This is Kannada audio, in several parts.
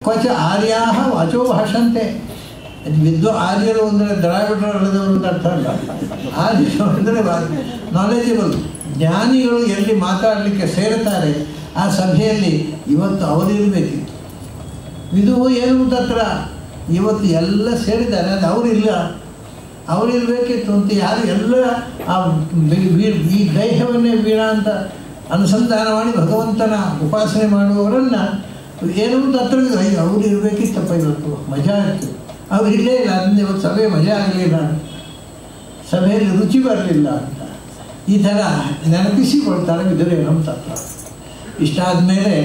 ಕ್ವಚ ಆರ್ಯಾ ವಾಚೋ ಭಾಷಂತೆ ವಿದ್ವ ಆರ್ಯರು ಅಂದರೆ ದ್ರಾವಿಡರು ಅಲ್ಲದವರು ಅಂತ ಅರ್ಥ ಅಲ್ಲ ಆರ್ಯರು ಅಂದರೆ ನಾಲೆಜಬಲ್ ಜ್ಞಾನಿಗಳು ಎಲ್ಲಿ ಮಾತಾಡಲಿಕ್ಕೆ ಸೇರ್ತಾರೆ ಆ ಸಭೆಯಲ್ಲಿ ಇವತ್ತು ಅವರಿರಬೇಕಿತ್ತು ಇದು ಏನು ತತ್ರ ಇವತ್ತು ಎಲ್ಲ ಸೇರಿದ್ದಾರೆ ಅದು ಅವರಿಲ್ಲ ಅವರಿರಬೇಕಿತ್ತು ಅಂತ ಯಾರು ಎಲ್ಲ ಆ ಬಿ- ಬಿ- ಈ ದೇಹವನ್ನೇ ವೀಣ ಅಂತ ಅನುಸಂಧಾನ ಮಾಡಿ ಭಗವಂತನ ಉಪಾಸನೆ ಮಾಡುವವರನ್ನು ಏನು ತತ್ರ ಅವ್ರು ಇರಬೇಕಿತ್ತಪ್ಪ ಇವತ್ತು ಮಜಾ ಇತ್ತು ಅವ್ರು ಇಲ್ಲೇ ಇಲ್ಲ ಅದರಿಂದ ಇವತ್ತು ಸಭೆ ಮಜಾ ಆಗಲಿಲ್ಲ ಸಭೆಯಲ್ಲಿ ರುಚಿ ಬರಲಿಲ್ಲ ಅಂತ ಈ ಥರ ನೆನಪಿಸಿಕೊಳ್ತಾರೆ ವಿದುರೇನಂ ತತ್ವ ಇಷ್ಟಾದ ಮೇಲೆ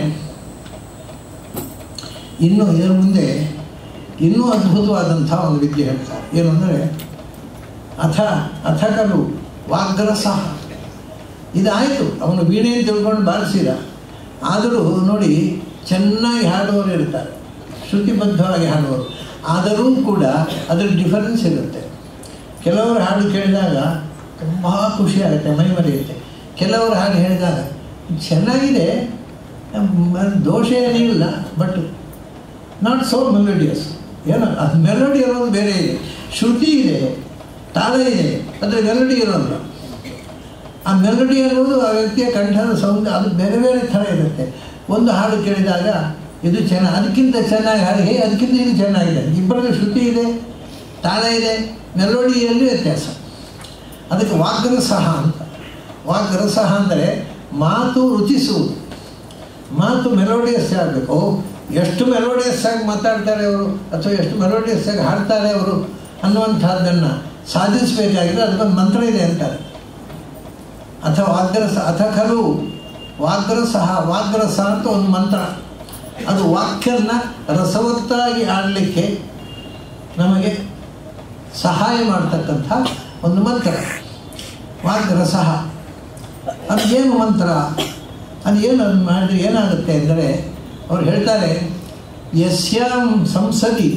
ಇನ್ನು ಇದರ ಮುಂದೆ ಇನ್ನೂ ಅದ್ಭುತವಾದಂಥ ಒಂದು ವಿದ್ಯೆ ಹೇಳ್ತಾರೆ ಏನು ಅಂದರೆ ಅಥ ಅಥಕಲು ವಾಗ್ರಸಃ ಇದಾಯಿತು ಅವನು ವೀಣೆ ಅಂತ ತಿಳ್ಕೊಂಡು ಬಾರಿಸಿದ ಆದರೂ ನೋಡಿ ಚೆನ್ನಾಗಿ ಹಾಡುವವರು ಇರ್ತಾರೆ ಶ್ರುತಿಬದ್ಧವಾಗಿ ಹಾಡುವವರು ಆದರೂ ಕೂಡ ಅದರ ಡಿಫರೆನ್ಸ್ ಇರುತ್ತೆ ಕೆಲವರು ಹಾಡು ಕೇಳಿದಾಗ ತುಂಬ ಖುಷಿ ಆಗುತ್ತೆ ಮೈ ಮರೆಯುತ್ತೆ ಕೆಲವರು ಹಾಡು ಹೇಳಿದಾಗ ಚೆನ್ನಾಗಿದೆ ಮ್, ದೋಷ ಏನಿಲ್ಲ ಬಟ್ ನಾಟ್ ಸೋ ಮೆಲೋಡಿಯಸ್ ಏನೋ ಅದು ಮೆಲೋಡಿ ಇರೋದು ಬೇರೆ ಇದೆ ಶ್ರುತಿ ಇದೆ ತಾಳ ಇದೆ ಆದರೆ ಮೆಲೋಡಿ ಇರೋಲ್ಲ ಆ ಮೆಲೋಡಿ ಅನ್ನೋದು ಆ ವ್ಯಕ್ತಿಯ ಕಂಠದ ಸೌಂಡ್ ಅದು ಬೇರೆ ಬೇರೆ ಥರ ಇರುತ್ತೆ ಒಂದು ಹಾಡು ಕೇಳಿದಾಗ ಇದು ಚೆನ್ನಾಗಿ ಅದಕ್ಕಿಂತ ಚೆನ್ನಾಗಿ ಹಾಡು ಹೇ ಅದಕ್ಕಿಂತ ಇದು ಚೆನ್ನಾಗಿದೆ ಇಬ್ಬರದ್ದು ಶ್ರುತಿ ಇದೆ ತಾಳ ಇದೆ ಮೆಲೋಡಿಯಲ್ಲಿ ವ್ಯತ್ಯಾಸ ಅದಕ್ಕೆ ವಾಗ್ರಸಹ ಅಂತ ವಾಗ್ರಸಹ ಅಂದರೆ ಮಾತು ರುಚಿಸುವುದು ಮಾತು ಮೆಲೋಡಿಯಸ್ ಆಗಬೇಕು ಓ ಎಷ್ಟು ಮೆಲೋಡಿಯಸ್ ಆಗಿ ಮಾತಾಡ್ತಾರೆ ಅವರು ಅಥವಾ ಎಷ್ಟು ಮೆಲೋಡಿಯಸ್ ಆಗಿ ಹಾಡ್ತಾರೆ ಅವರು ಅನ್ನುವಂಥದ್ದನ್ನು ಸಾಧಿಸಬೇಕಾಗಿದೆ ಅದಕ್ಕೊಂದು ಮಂತ್ರ ಇದೆ ಅಂತಾರೆ ಅಥವಾ ವಾಗ್ರಸ ಅಥ ಖಲು ವಾಗ್ರಸಹ ವಾಗ್ರಸ ಅಂತ ಒಂದು ಮಂತ್ರ ಅದು ವಾಕ್ಯನ ರಸವತ್ತಾಗಿ ಆಡಲಿಕ್ಕೆ ನಮಗೆ ಸಹಾಯ ಮಾಡ್ತಕ್ಕಂಥ ಒಂದು ಮಂತ್ರ ವಾಗ್ರಸಹ ಅದು ಏನು ಮಂತ್ರ ಅದು ಏನು ಅದು ಮಾಡಿದ್ರೆ ಏನಾಗುತ್ತೆ ಅಂದರೆ ಅವ್ರು ಹೇಳ್ತಾರೆ ಯಸ್ಯಾಂ ಸಂಸದಿ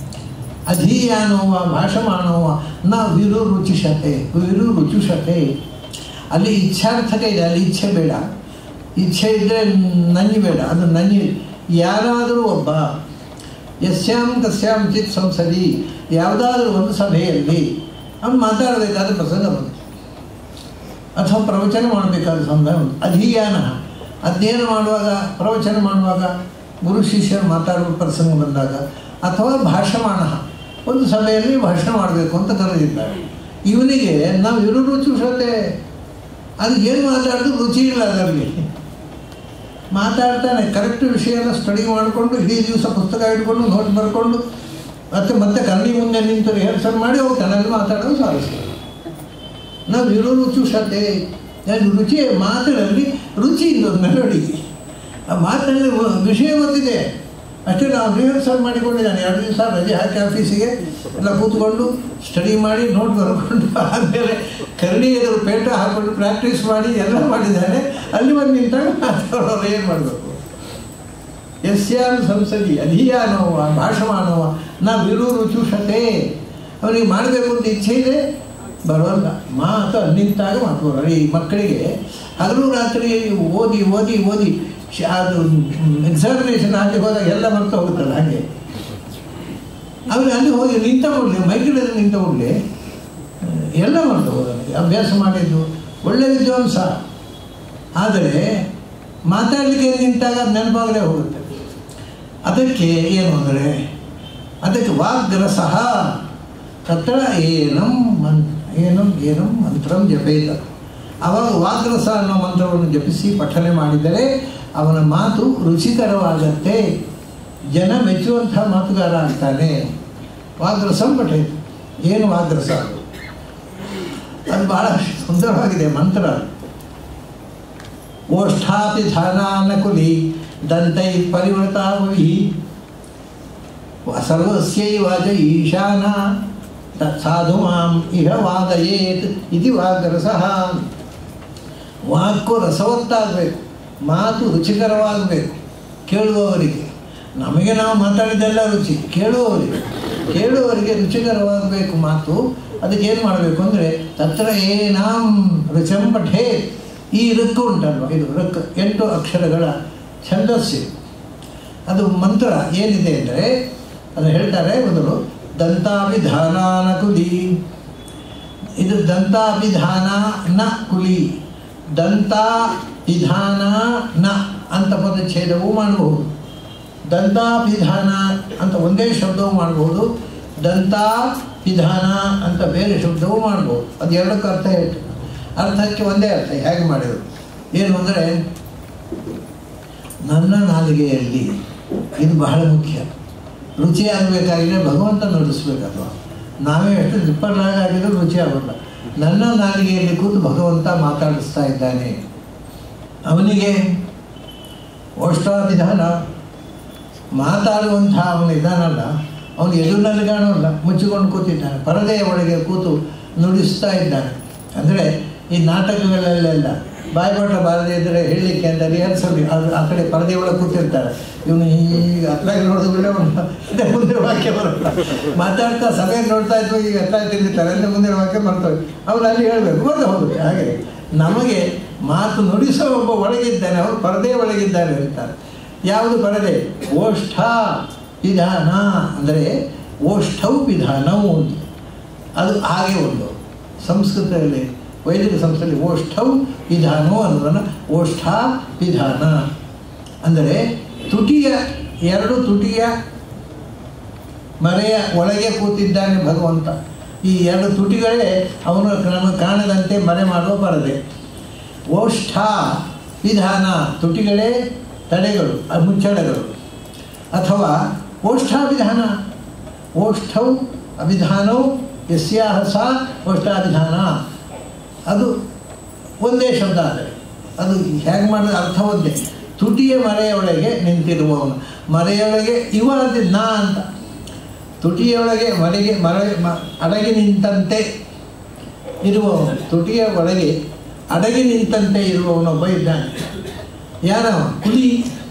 ಅಧೀಯಾನೋವ ಭಾಷಮಾನೋವ ನ ವಿರು ರುಚಿಷತೆ ವಿರು ರುಚುಷತೆ ಅಲ್ಲಿ ಇಚ್ಛಾರ್ಥಕ ಇದೆ ಅಲ್ಲಿ ಇಚ್ಛೆ ಬೇಡ ಇಚ್ಛೆ ಇದ್ದರೆ ನಂಜಿ ಬೇಡ ಅದು ನಂಜಿ ಯಾರಾದರೂ ಒಬ್ಬ ಯಸ್ಯಾಂ ಕಸ್ಯಾಂ ಚಿತ್ ಸಂಸದಿ ಯಾವುದಾದ್ರೂ ಒಂದು ಸಭೆಯಲ್ಲಿ ಅವ್ನು ಮಾತಾಡಬೇಕಾದ ಪ್ರಸಂಗ ಬಂತು ಅಥವಾ ಪ್ರವಚನ ಮಾಡಬೇಕಾದ ಸಂದರ್ಭ ಬಂತು ಅಧೀಯಾನ ಅಧ್ಯಯನ ಮಾಡುವಾಗ ಪ್ರವಚನ ಮಾಡುವಾಗ ಗುರು ಶಿಷ್ಯರು ಮಾತಾಡುವ ಪ್ರಸಂಗ ಬಂದಾಗ ಅಥವಾ ಭಾಷಮಾಣ ಒಂದು ಸಭೆಯಲ್ಲಿ ಭಾಷಣ ಮಾಡಬೇಕು ಅಂತ ಕರೆದಿದ್ದಾರೆ ಇವನಿಗೆ ನಾವು ಇರು ರುಚಿಸತೆ ಅದು ಏನು ಮಾತಾಡಿದ್ರು ರುಚಿ ಇಲ್ಲ ಅದರಲ್ಲಿ ಮಾತಾಡ್ತಾನೆ ಕರೆಕ್ಟ್ ವಿಷಯನ ಸ್ಟಡಿ ಮಾಡಿಕೊಂಡು ಇಡೀ ದಿವಸ ಪುಸ್ತಕ ಇಟ್ಕೊಂಡು ನೋಟ್ ಬರ್ಕೊಂಡು ಮತ್ತೆ ಮತ್ತೆ ಕನ್ನಡಿ ಮುಂದೆ ನಿಂತು ರಿಹರ್ಸಲ್ ಮಾಡಿ ಹೋಗ್ತಾನೆ ಅಲ್ಲಿ ಮಾತಾಡೋದು ಸಾಧಿಸ್ತಾರೆ ನಾವು ಇರೋ ರುಚುಷತೆ ಅದು ರುಚಿ ಮಾತಿನಲ್ಲಿ ರುಚಿ ಇಲ್ಲ ಮೆಲೋಡಿ ಆ ಮಾತಿನಲ್ಲಿ ವ- ವಿಷಯ ಗೊತ್ತಿದೆ ಅಷ್ಟೇ ನಾವು ರಿಹರ್ಸಲ್ ಮಾಡಿಕೊಂಡಿದ್ದಾನೆ ಎರಡು ದಿವಸ ರಜೆ ಹಾಕಿ ಆಫೀಸಿಗೆ ಎಲ್ಲ ಕೂತ್ಕೊಂಡು ಸ್ಟಡಿ ಮಾಡಿ ನೋಟ್ ಬರ್ಕೊಂಡು ಆದಮೇಲೆ ಕರಡಿ ಎದುರು ಪೇಟ ಹಾಕ್ಕೊಂಡು ಪ್ರಾಕ್ಟೀಸ್ ಮಾಡಿ ಎಲ್ಲ ಮಾಡಿದ್ದಾನೆ ಅಲ್ಲಿ ಬಂದು ನಿಂತಾಗ ಮಾತಾಡೋರು ಏನು ಮಾಡಬೇಕು ಯಸ್ಯಾನು ಸಂಸದಿ ಅಧಿಯಾನೋವ ಭಾಷಮಾನೋವ ನಾ ವಿರು ರುಚುಷತೆ ಅವನಿಗೆ ಮಾಡಬೇಕು ಅಂತ ಇಚ್ಛೆ ಇದೆ ಬರೋಲ್ಲ ಮಾತು ಅಲ್ಲಿ ನಿಂತಾಗ ಮಾತು ಬರೋಲ್ಲ ಈ ಮಕ್ಕಳಿಗೆ ಹಗಲು ರಾತ್ರಿ ಓದಿ ಓದಿ ಓದಿ ಶ- ಅದು ಎಕ್ಸಾಮಿನೇಷನ್ ಅಲ್ಲಿ ಹೋದಾಗ ಎಲ್ಲ ಮರ್ತು ಹೋಗುತ್ತಲ್ಲ ಹಾಗೆ ಅವ್ರಿಗೆ ಅಲ್ಲಿ ಹೋಗಿ ನಿಂತ ಕೊಡಲಿ ಮೈಕಿನಲ್ಲಿ ನಿಂತ ಕೊಡಲಿ ಎಲ್ಲ ಮರ್ತು ಹೋಗೋದಕ್ಕೆ ಅಭ್ಯಾಸ ಮಾಡಿದ್ದು ಒಳ್ಳೆ ವಿದ್ವಾಂಸ ಆದರೆ ಮಾತಾಡಲಿಕ್ಕೆ ನಿಂತಾಗ ಅದು ನೆನಪಾಗಲೇ ಹೋಗುತ್ತೆ ಅದಕ್ಕೆ ಏನು ಅಂದರೆ ಅದಕ್ಕೆ ವಾಗ್ರಸಃ ತತ್ರ ಏನಂ ಮನ್ ಏನಂ ಏನಂ ಮಂತ್ರಂ ಜಪೇತ ಆವಾಗ ವಾಗ್ರಸ ಅನ್ನೋ ಮಂತ್ರವನ್ನು ಜಪಿಸಿ ಪಠನೆ ಮಾಡಿದರೆ ಅವನ ಮಾತು ರುಚಿಕರವಾಗತ್ತೆ ಜನ ಮೆಚ್ಚುವಂಥ ಮಾತುಗಾರ ಆಗ್ತಾನೆ ವಾಗ್ರಸಂ ಪಠೇತ ಏನು ವಾಗ್ರಸ ಅದು ಅದು ಬಹಳ ಸುಂದರವಾಗಿದೆ ಮಂತ್ರ ಓಷ್ಠಾಪಿ ಧಾನಾನಕುಲಿ ದಂತೈ ಪರಿವೃತಾವಹಿ ಸರ್ವಸ್ಯೈವಾಜ ಈಶಾನ ಸಾಧು ಮಾಂ ಇಹ ವಾದಯೇತ್ ಇದು ವಾಗ್ರಸಃ ವಾಕ್ಕು ರಸವತ್ತಾಗಬೇಕು ಮಾತು ರುಚಿಕರವಾಗಬೇಕು ಕೇಳುವವರಿಗೆ ನಮಗೆ ನಾವು ಮಾತಾಡಿದ್ದೆಲ್ಲ ರುಚಿ ಕೇಳುವವರಿಗೆ ಕೇಳುವವರಿಗೆ ರುಚಿಕರವಾಗಬೇಕು ಮಾತು ಅದಕ್ಕೆ ಏನು ಮಾಡಬೇಕು ಅಂದರೆ ತತ್ರ ಏನಾಂ ರುಚಂ ಪಠೇ ಈ ಋಕ್ಕು ಉಂಟಲ್ವ ಇದು ಋಕ್ ಎಂಟು ಅಕ್ಷರಗಳ ಛಂದಸ್ಸು ಅದು ಮಂತ್ರ ಏನಿದೆ ಅಂದರೆ ಅದು ಹೇಳ್ತಾರೆ ಮೊದಲು ದಂತಾಭಿಧಾನ ಕುಲಿ ಇದು ದಂತಾಭಿಧಾನ ನ ಕುಲಿ ದಂತಾಭಿಧಾನ ನ ಅಂತ ಪದಚ್ಛೇದವೂ ಮಾಡಬಹುದು ದಂತಾಭಿಧಾನ ಅಂತ ಒಂದೇ ಶಬ್ದವೂ ಮಾಡಬಹುದು ದಂತಾಭಿಧಾನ ಅಂತ ಬೇರೆ ಶಬ್ದವೂ ಮಾಡ್ಬೋದು ಅದು ಎರಡಕ್ಕೂ ಅರ್ಥ ಹೇಳ್ತೀನಿ ಅರ್ಥಕ್ಕೆ ಒಂದೇ ಅರ್ಥ ಹೇಗೆ ಮಾಡಿದ್ರು ಏನು ಅಂದರೆ ನನ್ನ ನಾಲಿಗೆಯಲ್ಲಿ ಇದು ಬಹಳ ಮುಖ್ಯ ರುಚಿ ಆಗಬೇಕಾಗಿದೆ ಭಗವಂತ ನುಡಿಸ್ಬೇಕಲ್ವ ನಾವೇ ಎಷ್ಟು ದಿಪ್ಪಲಾಗ ಆಗಿದ್ರು ರುಚಿ ಆಗೋಲ್ಲ ನನ್ನ ನಾಲಿಗೆಯಲ್ಲಿ ಕೂತು ಭಗವಂತ ಮಾತಾಡಿಸ್ತಾ ಇದ್ದಾನೆ ಅವನಿಗೆ ಓಷ್ಟಾಭಿಧಾನ ಮಾತಾಡುವಂಥ ಅವನು ಇದ್ದಾನಲ್ಲ ಅವನು ಎದುರಿನಲ್ಲಿ ಕಾಣೋಲ್ಲ ಮುಚ್ಚಿಕೊಂಡು ಕೂತಿದ್ದಾನೆ ಪರದೆಯ ಒಳಗೆ ಕೂತು ನುಡಿಸ್ತಾ ಇದ್ದಾನೆ ಅಂದರೆ ಈ ನಾಟಕಗಳಲ್ಲೆಲ್ಲ ಬಾಯ್ಪಾಠ ಬಾರದೇ ಇದ್ದರೆ ಹೇಳಲಿಕ್ಕೆ ಅಂತ ರಿಹರ್ಸಲ್ ಅದು ಆ ಕಡೆ ಪರದೆ ಒಳಗೆ ಕೂತಿರ್ತಾರೆ ಇವನು ಈಗ ಹತ್ತಾಗಿ ನೋಡಿದ್ರೆ ಅವನು ಮುಂದೆ ವಾಕ್ಯ ಬರಲ್ಲ ಮಾತಾಡ್ತಾ ಸಭೆ ನೋಡ್ತಾ ಇದ್ವು ಈಗ ಹತ್ತಾಗಿ ತಿಂದಿರ್ತಾರೆ ಅಂದರೆ ಮುಂದೆ ವಾಕ್ಯ ಬರ್ತವೆ ಅವ್ರು ಅಲ್ಲಿ ಹೇಳಬೇಕು ಬಂದು ಹೋಗುತ್ತೆ ಹಾಗೆ ನಮಗೆ ಮಾತು ನುಡಿಸೋ ಒಬ್ಬ ಒಳಗಿದ್ದಾನೆ ಅವರು ಪರದೆ ಒಳಗಿದ್ದಾರೆ ಅಂತಾರೆ ಯಾವುದು ಪರದೆ ಓಷ್ಠ ವಿಧಾನ ಅಂದರೆ ಓಷ್ಠವು ವಿಧಾನವು ಒಂದು ಅದು ಹಾಗೆ ಒಂದು ಸಂಸ್ಕೃತದಲ್ಲಿ ವೈದಿಕ ಸಂಸ್ಥೆಯಲ್ಲಿ ಓಷ್ಠವು ವಿಧಾನವು ಅನ್ನೋದನ್ನು ಓಷ್ಠ ವಿಧಾನ ಅಂದರೆ ತುಟಿಯ ಎರಡು ತುಟಿಯ ಮರೆಯ ಒಳಗೆ ಕೂತಿದ್ದಾನೆ ಭಗವಂತ ಈ ಎರಡು ತುಟಿಗಳೇ ಅವನು ನಮಗೆ ಕಾಣದಂತೆ ಮರೆ ಮಾಡುವ ಪರದೆ ಓಷ್ಠ ವಿಧಾನ ತುಟಿಗಳೇ ತಡೆಗಳು ಅದು ಮುಚ್ಚಳಗಳು ಅಥವಾ ಓಷ್ಠಾಭಿಧಾನ ಓಷ್ಠವು ಅಭಿಧಾನವು ಯಸ್ಯಾಹ ಸಾ ಓಷ್ಠಾಭಿಧಾನ ಅದು ಒಂದೇ ಶಬ್ದ ಆದರೆ ಅದು ಹೇಗೆ ಮಾಡಿದ ಅರ್ಥ ಒಂದೇ ತುಟಿಯ ಮರೆಯೊಳಗೆ ನಿಂತಿರುವವನು ಮರೆಯೊಳಗೆ ಇವ ಅದು ನಾ ಅಂತ ತುಟಿಯೊಳಗೆ ಮರೆಗೆ ಮರೆ ಮ ಅಡಗಿ ನಿಂತಂತೆ ಇರುವವನು ತುಟಿಯ ಒಳಗೆ ಅಡಗಿ ನಿಂತಂತೆ ಇರುವವನೊಬ್ಬ ಇದ್ದಾನೆ ಯಾರವ ಕುಲಿ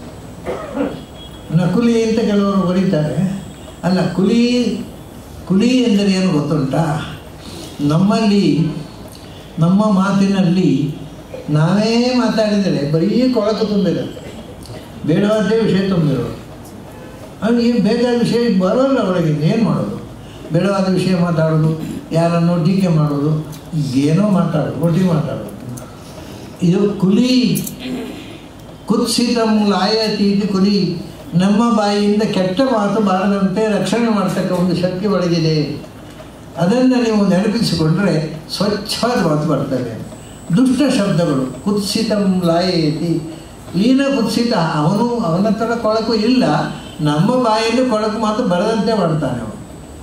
ನಕುಲಿ ಅಂತ ಕೆಲವರು ಬರೀತಾರೆ ಅಲ್ಲ ಕುಲಿ ಕುಲಿ ಎಂದರೆ ಏನು ಗೊತ್ತುಂಟಾ ನಮ್ಮಲ್ಲಿ ನಮ್ಮ ಮಾತಿನಲ್ಲಿ ನಾವೇ ಮಾತಾಡಿದರೆ ಬರೀ ಕೊಳಕು ತುಂಬಿರುತ್ತೆ ಬೇಡವಾದ್ದೇ ವಿಷಯ ತುಂಬಿರೋದು ಅವ್ನಿಗೆ ಬೇಕಾದ ವಿಷಯ ಬರೋಲ್ಲ ಅವಳಿಗೆ ಏನು ಮಾಡೋದು ಬೇಡವಾದ ವಿಷಯ ಮಾತಾಡೋದು ಯಾರನ್ನು ಟೀಕೆ ಮಾಡೋದು ಏನೋ ಮಾತಾಡೋದು ಒಟ್ಟಿಗೆ ಮಾತಾಡೋದು ಇದು ಕುಲಿ ಕುತ್ಸಿತ ಲಾಯತಿ ಇದು ಕುಲಿ ನಮ್ಮ ಬಾಯಿಯಿಂದ ಕೆಟ್ಟ ಮಾತು ಬಾರದಂತೆ ರಕ್ಷಣೆ ಮಾಡ್ತಕ್ಕ ಒಂದು ಶಕ್ತಿ ಒಳಗಿದೆ ಅದನ್ನು ನೀವು ನೆನಪಿಸಿಕೊಂಡ್ರೆ ಸ್ವಚ್ಛವಾದ ಮಾತು ಬರ್ತದೆ ದುಷ್ಟ ಶಬ್ದಗಳು ಕುತ್ಸಿತಂ ಲಾಯತಿ ಲೀನ ಕುತ್ಸಿತ ಅವನು ಅವನ ಹತ್ರ ಕೊಳಕು ಇಲ್ಲ ನಮ್ಮ ಬಾಯಲ್ಲಿ ಕೊಳಕು ಮಾತು ಬರದಂತೆ ಮಾಡ್ತಾನೆ ಅವನು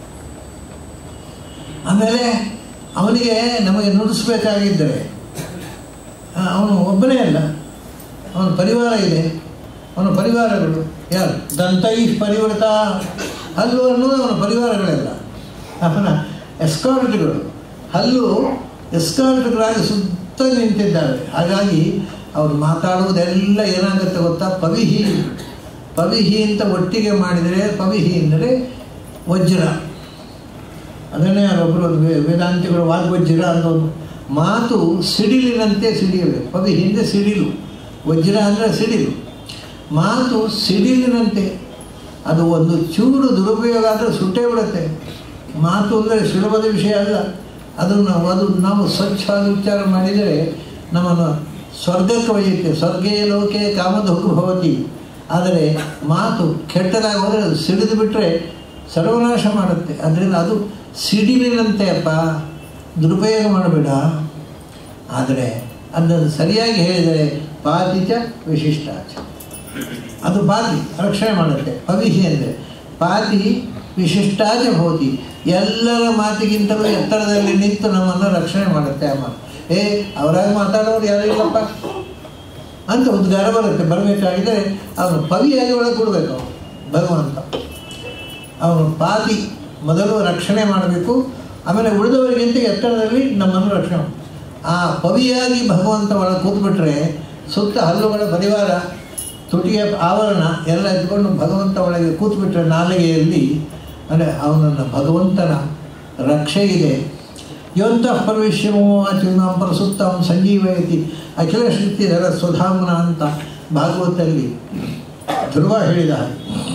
ಆಮೇಲೆ ಅವನಿಗೆ ನಮಗೆ ನುಡಿಸ್ಬೇಕಾಗಿದ್ದರೆ ಅವನು ಒಬ್ಬನೇ ಅಲ್ಲ ಅವನ ಪರಿವಾರ ಇದೆ ಅವನ ಪರಿವಾರಗಳು ಯಾರು ದಂತೈ ಪರಿವೃತ ಹಲ್ಲು ಅನ್ನೋದು ಅವನ ಪರಿವಾರಗಳೆಲ್ಲ ಅವನ ಎಸ್ಕಾರ್ಟ್ಗಳು ಹಲ್ಲು ಎಸ್ಕಾರ್ಟ್ಗಳಾಗಿ ಸುತ್ತ ನಿಂತಿದ್ದಾವೆ ಹಾಗಾಗಿ ಅವ್ರು ಮಾತಾಡುವುದೆಲ್ಲ ಏನಾಗುತ್ತೆ ಗೊತ್ತಾ ಪವಿಹಿ ಪವಿಹಿ ಅಂತ ಒಟ್ಟಿಗೆ ಮಾಡಿದರೆ ಪವಿಹಿ ಅಂದರೆ ವಜ್ರ ಅದನ್ನೇ ಒಬ್ಬರು ವೇದಾಂತಿಗಳು ವಾಗ್ವಜ್ರ ಅಂತ ಒಂದು ಮಾತು ಸಿಡಿಲಿನಂತೆ ಸಿಡಿಯಬೇಕು ಪವಿಹಿ ಅಂದರೆ ಸಿಡಿಲು ವಜ್ರ ಅಂದರೆ ಸಿಡಿಲು ಮಾತು ಸಿಡಿಲಿನಂತೆ ಅದು ಒಂದು ಚೂರು ದುರುಪಯೋಗ ಆದರೆ ಸುಟ್ಟೇ ಬಿಡುತ್ತೆ ಮಾತು ಅಂದರೆ ಸುಲಭದ ವಿಷಯ ಅಲ್ಲ ಅದನ್ನು ಅದು ನಾವು ಸ್ವಚ್ಛವಾಗಿ ಉಚ್ಚಾರ ಮಾಡಿದರೆ ನಮ್ಮನ್ನು ಸ್ವರ್ಗಕ್ಕೆ ಒಯ್ಯುತ್ತೆ ಸ್ವರ್ಗೇ ಲೋಕೆ ಕಾಮಧೋಕು ಭವತಿ ಆದರೆ ಮಾತು ಕೆಟ್ಟದಾಗಿ ಹೋದರೆ ಅದು ಸಿಡಿದು ಬಿಟ್ಟರೆ ಸರ್ವನಾಶ ಮಾಡುತ್ತೆ ಅದರಿಂದ ಅದು ಸಿಡಿಲಿನಂತೆ ಅಪ್ಪ ದುರುಪಯೋಗ ಮಾಡಬೇಡ ಆದರೆ ಅದನ್ನು ಸರಿಯಾಗಿ ಹೇಳಿದರೆ ಪಾತಿಚ ವಿಶಿಷ್ಟಾಚ ಅದು ಪಾತಿ ರಕ್ಷಣೆ ಮಾಡುತ್ತೆ ಪವಿಹಿ ಅಂದರೆ ಪಾತಿ ವಿಶಿಷ್ಟಾಚ ಭವತಿ ಎಲ್ಲರ ಮಾತಿಗಿಂತಲೂ ಎತ್ತರದಲ್ಲಿ ನಿಂತು ನಮ್ಮನ್ನು ರಕ್ಷಣೆ ಮಾಡುತ್ತೆ ಅಮ್ಮ ಏ ಅವರಾಗಿ ಮಾತಾಡೋರು ಯಾರು ಇಲ್ಲಪ್ಪ ಅಂತ ಉದ್ಗಾರ ಬರುತ್ತೆ ಬರಬೇಕಾಗಿದ್ದರೆ ಅವನು ಪವಿಯಾಗಿ ಒಳಗೆ ಕೊಡಬೇಕು ಅವನು ಭಗವಂತ ಅವನು ಪಾತಿ ಮೊದಲು ರಕ್ಷಣೆ ಮಾಡಬೇಕು ಆಮೇಲೆ ಉಳಿದವರಿಗಿಂತ ಎತ್ತರದಲ್ಲಿ ನಮ್ಮನ್ನು ರಕ್ಷಣೆ ಮಾಡು. ಆ ಪವಿಯಾಗಿ ಭಗವಂತ ಒಳಗೆ ಕೂತ್ಬಿಟ್ರೆ ಸುತ್ತ ಹಲ್ಲುಗಳ ಪರಿವಾರ ತುಟಿಯ ಆವರಣ ಎಲ್ಲ ಎತ್ಕೊಂಡು ಭಗವಂತ ಒಳಗೆ ಕೂತ್ಬಿಟ್ರೆ ನಾಲಿಗೆಯಲ್ಲಿ ಅಂದರೆ ಅವನನ್ನು ಭಗವಂತನ ರಕ್ಷೆ ಇದೆ ಯೋಂತಃ ಪರವಿಶ್ಯಮೋ ಅಚ್ಯುತಾಂ ಪರಸುತ್ತಾಂ ಸಂಜೀವಯತಿ ಅಖಿಲ ಶಕ್ತಿ ಧರ ಸ್ವಧಾಮನ ಅಂತ ಭಾಗವತಲ್ಲಿ ಧ್ರುವ ಹೇಳಿದ ಹಾಗೆ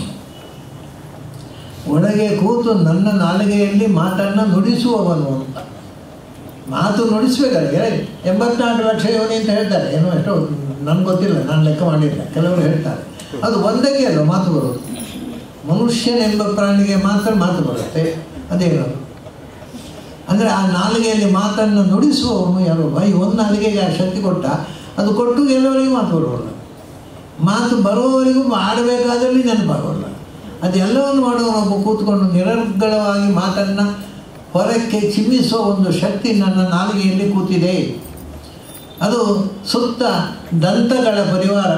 ಒಳಗೆ ಕೂತು ನನ್ನ ನಾಲಿಗೆಯಲ್ಲಿ ಮಾತನ್ನು ನುಡಿಸುವವನು ಅಂತ ಮಾತು ನುಡಿಸ್ಬೇಕಾದ್ರೆ ಎಂಬತ್ನಾಲ್ಕು ಲಕ್ಷ ಯೋನಿ ಅಂತ ಹೇಳ್ತಾರೆ ಏನೋ ಎಷ್ಟೋ ನನಗೆ ಗೊತ್ತಿಲ್ಲ ನಾನು ಲೆಕ್ಕ ಮಾಡಿಲ್ಲ ಕೆಲವರು ಹೇಳ್ತಾರೆ ಅದು ಒಂದಕ್ಕೆ ಅಲ್ಲ ಮಾತು ಬರೋದು ಮನುಷ್ಯನೆಂಬ ಪ್ರಾಣಿಗೆ ಮಾತ್ರ ಮಾತು ಬರುತ್ತೆ ಅದೇನು ಅಂದರೆ ಆ ನಾಲಿಗೆಯಲ್ಲಿ ಮಾತನ್ನು ನುಡಿಸುವವನು ಯಾರೊಬ್ಬ ಈ ಒಂದು ನಾಲಿಗೆಗೆ ಆ ಶಕ್ತಿ ಕೊಟ್ಟ ಅದು ಕೊಟ್ಟು ಎಲ್ಲವರಿಗೂ ಮಾತು ಬರೋಲ್ಲ ಮಾತು ಬರುವವರಿಗೂ ಮಾಡಬೇಕಾದಲ್ಲಿ ನೆನಪಾಗೋಲ್ಲ ಅದೆಲ್ಲವನ್ನು ಮಾಡುವವನೊಬ್ಬ ಕೂತ್ಕೊಂಡು ನಿರರ್ಗಳವಾಗಿ ಮಾತನ್ನು ಹೊರಕ್ಕೆ ಚಿಮ್ಮಿಸುವ ಒಂದು ಶಕ್ತಿ ನನ್ನ ನಾಲಿಗೆಯಲ್ಲಿ ಕೂತಿದೆ ಅದು ಸುತ್ತ ದಂತಗಳ ಪರಿವಾರ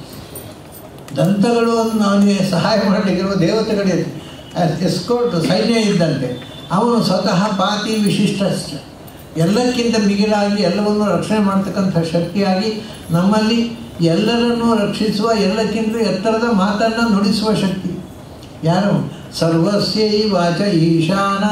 ದಂತಗಳು ಅವನಿಗೆ ಸಹಾಯ ಮಾಡಲಿಕ್ಕಿರುವ ದೇವತೆಗಳೇ ಎಸ್ಕೋಟ್ ಸೈನ್ಯ ಇದ್ದಂತೆ ಅವನು ಸ್ವತಃ ಪಾತಿ ವಿಶಿಷ್ಟಶ್ಚ ಎಲ್ಲಕ್ಕಿಂತ ಮಿಗಿಲಾಗಿ ಎಲ್ಲವನ್ನು ರಕ್ಷಣೆ ಮಾಡ್ತಕ್ಕಂಥ ಶಕ್ತಿಯಾಗಿ ನಮ್ಮಲ್ಲಿ ಎಲ್ಲರನ್ನೂ ರಕ್ಷಿಸುವ ಎಲ್ಲಕ್ಕಿಂತ ಎತ್ತರದ ಮಾತನ್ನು ನುಡಿಸುವ ಶಕ್ತಿ ಯಾರು ಸರ್ವಸ್ಯೈ ವಾಚ ಈಶಾನ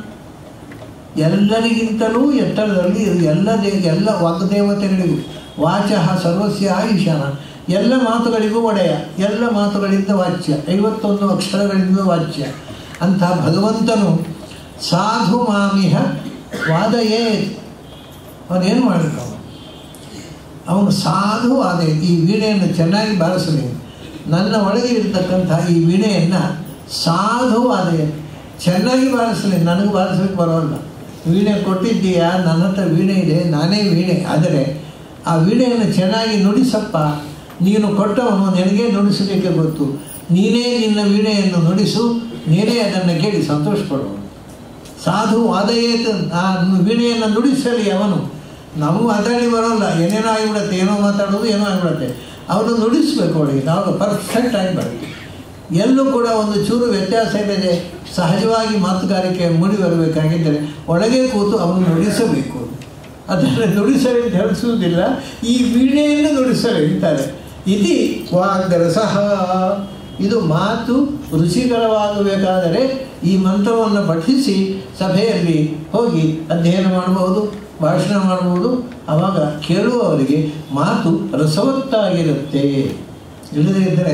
ಎಲ್ಲರಿಗಿಂತಲೂ ಎತ್ತರದಲ್ಲಿ ಇದು ಎಲ್ಲ ದೇ ಎಲ್ಲ ವಾಗ್ದೇವತೆಗಳಿಗೂ ವಾಚ ಸರ್ವಸ್ಯ ಈಶಾನ ಎಲ್ಲ ಮಾತುಗಳಿಗೂ ಒಡೆಯ ಎಲ್ಲ ಮಾತುಗಳಿಂದ ವಾಚ್ಯ ಐವತ್ತೊಂದು ಅಕ್ಷರಗಳಿಂದ ವಾಚ್ಯ ಅಂಥ ಭಗವಂತನು ಸಾಧು ಮಾಮಿಹ ವಾದಯೇ ಅವನೇನು ಮಾಡಿದ್ರು ಅವನು ಅವನು ಸಾಧು ಆದ ಈ ವೀಣೆಯನ್ನು ಚೆನ್ನಾಗಿ ಬಾರಿಸಲಿ ನನ್ನ ಒಳಗೆ ಇರತಕ್ಕಂಥ ಈ ವೀಣೆಯನ್ನು ಸಾಧುವಾದ ಚೆನ್ನಾಗಿ ಬಾರಿಸಲಿ ನನಗೆ ಬಾರಿಸಲಿಕ್ಕೆ ಬರೋಲ್ಲ ವೀಣೆ ಕೊಟ್ಟಿದ್ದೀಯಾ ನನ್ನ ಹತ್ರ ವೀಣೆ ಇದೆ ನಾನೇ ವೀಣೆ ಆದರೆ ಆ ವೀಣೆಯನ್ನು ಚೆನ್ನಾಗಿ ನುಡಿಸಪ್ಪ ನೀನು ಕೊಟ್ಟವನು ನನಗೆ ನುಡಿಸಲಿಕ್ಕೆ ಗೊತ್ತು ನೀನೇ ನಿನ್ನ ವೀಣೆಯನ್ನು ನುಡಿಸು ನೀನೇ ಅದನ್ನು ಕೇಳಿ ಸಂತೋಷ ಪಡುವನು ಸಾಧು ಆದಯೇತ ಆ ವೀಣೆಯನ್ನು ನುಡಿಸಲಿ ಅವನು ನಾವು ಮಾತಾಡಿ ಬರೋಲ್ಲ ಏನೇನೋ ಆಗಿಬಿಡುತ್ತೆ ಏನೋ ಮಾತಾಡೋದು ಏನೋ ಆಗಿಬಿಡುತ್ತೆ ಅವನು ನುಡಿಸ್ಬೇಕು ಅವಳಿಗೆ ನಾವು ಪರ್ಫೆಕ್ಟ್ ಆಗಿ ಬರುತ್ತೆ ಎಲ್ಲೂ ಕೂಡ ಒಂದು ಚೂರು ವ್ಯತ್ಯಾಸ ಇಲ್ಲದೆ ಸಹಜವಾಗಿ ಮಾತುಗಾರಿಕೆ ಮೂಡಿ ಬರಬೇಕಾಗಿದ್ದರೆ ಒಳಗೆ ಕೂತು ಅವನು ನುಡಿಸಬೇಕು ಅದನ್ನು ನುಡಿಸಲು ಧರಿಸುವುದಿಲ್ಲ ಈ ವೀಣೆಯನ್ನು ನುಡಿಸಲು ಹೇಳ್ತಾರೆ ಇತಿ ವಾಗ್ರಸಹ ಇದು ಮಾತು ರುಚಿಕರವಾಗಬೇಕಾದರೆ ಈ ಮಂತ್ರವನ್ನು ಪಠಿಸಿ ಸಭೆಯಲ್ಲಿ ಹೋಗಿ ಅಧ್ಯಯನ ಮಾಡಬಹುದು ಭಾಷಣ ಮಾಡಬಹುದು ಆವಾಗ ಕೇಳುವವರಿಗೆ ಮಾತು ರಸವತ್ತಾಗಿರುತ್ತೆ ಇಲ್ಲದೇ ಇದ್ದರೆ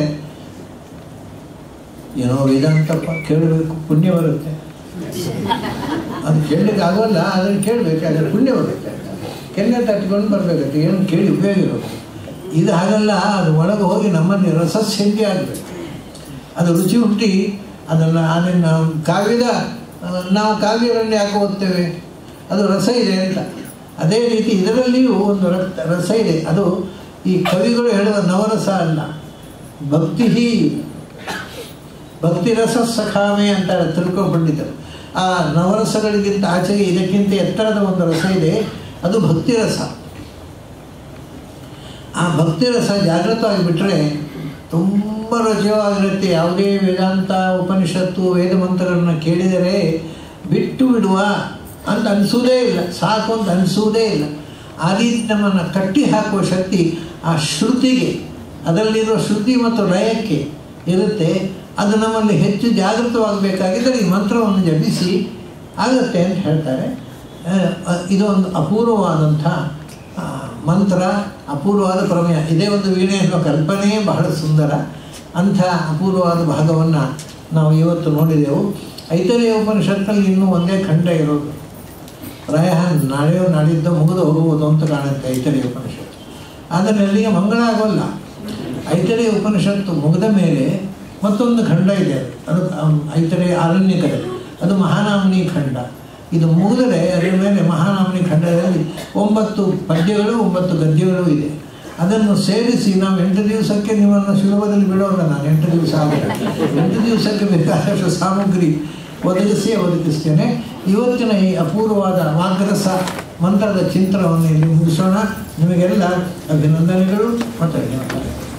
ಏನೋ ವೇದಾಂತಪ್ಪ ಕೇಳಬೇಕು ಪುಣ್ಯ ಬರುತ್ತೆ ಅದು ಕೇಳಲಿಕ್ಕೆ ಆಗೋಲ್ಲ ಅದನ್ನು ಕೇಳಬೇಕಾದ್ರೆ ಪುಣ್ಯ ಬರುತ್ತೆ ಕೆನ್ನೆ ತಟ್ಕೊಂಡು ಬರಬೇಕಂತೆ ಏನು ಕೇಳಿ ಉಪಯೋಗ ಇರೋದು ಇದು ಹಾಗಲ್ಲ ಅದು ಒಳಗೆ ಹೋಗಿ ನಮ್ಮಲ್ಲಿ ರಸಸ್ಯಂತಿ ಆಗಬೇಕು ಅದು ರುಚಿ ಹುಟ್ಟಿ ಅದನ್ನು ಅದನ್ನು ಕಾವ್ಯದ ನಾವು ಕಾವ್ಯಗಳನ್ನು ಯಾಕೆ ಓದ್ತೇವೆ ಅದು ರಸ ಇದೆ ಅಂತ ಅದೇ ರೀತಿ ಇದರಲ್ಲಿಯೂ ಒಂದು ರಕ್ತ ರಸ ಇದೆ ಅದು ಈ ಕವಿಗಳು ಹೇಳುವ ನವರಸ ಅಲ್ಲ ಭಕ್ತಿ ಭಕ್ತಿ ರಸ ಸಖಾಮೆ ಅಂತಾರೆ ತಿಳ್ಕೊಂಡ್ಬಿಟ್ಟಿದ್ದರು ಆ ನವರಸಗಳಿಗಿಂತ ಆಚೆಗೆ ಇದಕ್ಕಿಂತ ಎತ್ತರದ ಒಂದು ರಸ ಇದೆ ಅದು ಭಕ್ತಿ ರಸ ಆ ಭಕ್ತಿ ರಸ ಜಾಗೃತವಾಗಿಬಿಟ್ರೆ ತುಂಬ ರಜವಾಗಿರುತ್ತೆ ಯಾವುದೇ ವೇದಾಂತ ಉಪನಿಷತ್ತು ವೇದ ಮಂತ್ರಗಳನ್ನು ಕೇಳಿದರೆ ಬಿಟ್ಟು ಬಿಡುವ ಅಂತ ಅನಿಸೋದೇ ಇಲ್ಲ ಸಾಕು ಅಂತ ಅನಿಸೋದೇ ಇಲ್ಲ ಆ ರೀತಿ ನಮ್ಮನ್ನು ಕಟ್ಟಿ ಹಾಕುವ ಶಕ್ತಿ ಆ ಶ್ರುತಿಗೆ ಅದರಲ್ಲಿರೋ ಶ್ರುತಿ ಮತ್ತು ಲಯಕ್ಕೆ ಇರುತ್ತೆ ಅದು ನಮ್ಮಲ್ಲಿ ಹೆಚ್ಚು ಜಾಗೃತವಾಗಬೇಕಾಗಿದ್ದರೆ ಈ ಮಂತ್ರವನ್ನು ಜಪಿಸಿ ಆಗುತ್ತೆ ಅಂತ ಹೇಳ್ತಾರೆ ಇದೊಂದು ಅಪೂರ್ವವಾದಂಥ ಮಂತ್ರ ಅಪೂರ್ವವಾದ ಪ್ರಮೇಯ ಇದೇ ಒಂದು ವೀಣೆ ಎನ್ನುವ ಕಲ್ಪನೆಯೇ ಬಹಳ ಸುಂದರ ಅಂಥ ಅಪೂರ್ವವಾದ ಭಾಗವನ್ನು ನಾವು ಇವತ್ತು ನೋಡಿದೆವು ಐತರೆಯ ಉಪನಿಷತ್ತಲ್ಲಿ ಇನ್ನೂ ಒಂದೇ ಖಂಡ ಇರೋದು ಪ್ರಾಯ ನಾಳೆಯೋ ನಾಡಿದ್ದು ಮುಗಿದು ಹೋಗುವುದು ಅಂತ ಕಾಣುತ್ತೆ ಐತರೆಯ ಉಪನಿಷತ್ತು ಆದರೆ ಅಲ್ಲಿಗೆ ಮಂಗಳ ಆಗೋಲ್ಲ ಐತರೆಯ ಉಪನಿಷತ್ತು ಮುಗಿದ ಮೇಲೆ ಮತ್ತೊಂದು ಖಂಡ ಇದೆ ಅದು ಐತರೆಯ ಆರಣ್ಯಕರೆ ಅದು ಮಹಾನಾಮನಿ ಖಂಡ ಇದು ಮುಗಿದರೆ ಅದರ ಮೇಲೆ ಮಹಾನಾಮನಿ ಖಂಡದಲ್ಲಿ ಒಂಬತ್ತು ಪದ್ಯಗಳು ಒಂಬತ್ತು ಗದ್ಯಗಳು ಇದೆ ಅದನ್ನು ಸೇರಿಸಿ ನಾವು ಎಂಟು ದಿವಸಕ್ಕೆ ನಿಮ್ಮನ್ನು ಸುಲಭದಲ್ಲಿ ಬಿಡೋಲ್ಲ ನಾನು ಎಂಟು ದಿವಸ ಆಗಲ್ಲ ಎಂಟು ದಿವಸಕ್ಕೆ ಬೇಕಾದಷ್ಟು ಸಾಮಗ್ರಿ ಒದಗಿಸಿ ಒದಗಿಸ್ತೇನೆ ಇವತ್ತಿನ ಈ ಅಪೂರ್ವವಾದ ವಾಗ್ರಸ ಮಂತ್ರದ ಚಿಂತನವನ್ನು ಇಲ್ಲಿ ಮುಗಿಸೋಣ ನಿಮಗೆಲ್ಲ ಅಭಿನಂದನೆಗಳು ಮತ್ತು ಧನ್ಯವಾದಗಳು